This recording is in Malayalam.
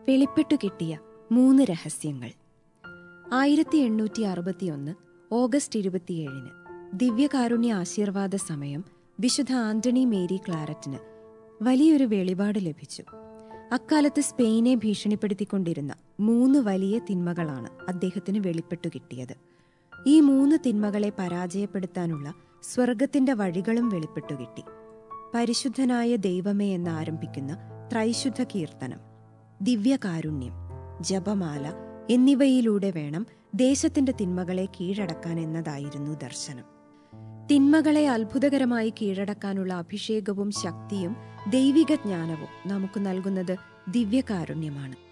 വെളിപ്പെട്ടു കിട്ടിയ മൂന്ന് രഹസ്യങ്ങൾ ആയിരത്തി എണ്ണൂറ്റി അറുപത്തിയൊന്ന് ഓഗസ്റ്റ് ഇരുപത്തിയേഴിന് ദിവ്യകാരുണ്യ ആശീർവാദ സമയം വിശുദ്ധ ആന്റണി മേരി ക്ലാരറ്റിന് വലിയൊരു വെളിപാട് ലഭിച്ചു അക്കാലത്ത് സ്പെയിനെ ഭീഷണിപ്പെടുത്തിക്കൊണ്ടിരുന്ന മൂന്ന് വലിയ തിന്മകളാണ് അദ്ദേഹത്തിന് വെളിപ്പെട്ടു കിട്ടിയത് ഈ മൂന്ന് തിന്മകളെ പരാജയപ്പെടുത്താനുള്ള സ്വർഗത്തിന്റെ വഴികളും വെളിപ്പെട്ടു കിട്ടി പരിശുദ്ധനായ ദൈവമേ എന്ന് ആരംഭിക്കുന്ന ത്രൈശുദ്ധ കീർത്തനം ദിവ്യകാരുണ്യം ജപമാല എന്നിവയിലൂടെ വേണം ദേശത്തിന്റെ തിന്മകളെ കീഴടക്കാൻ എന്നതായിരുന്നു ദർശനം തിന്മകളെ അത്ഭുതകരമായി കീഴടക്കാനുള്ള അഭിഷേകവും ശക്തിയും ദൈവിക ജ്ഞാനവും നമുക്ക് നൽകുന്നത് ദിവ്യകാരുണ്യമാണ്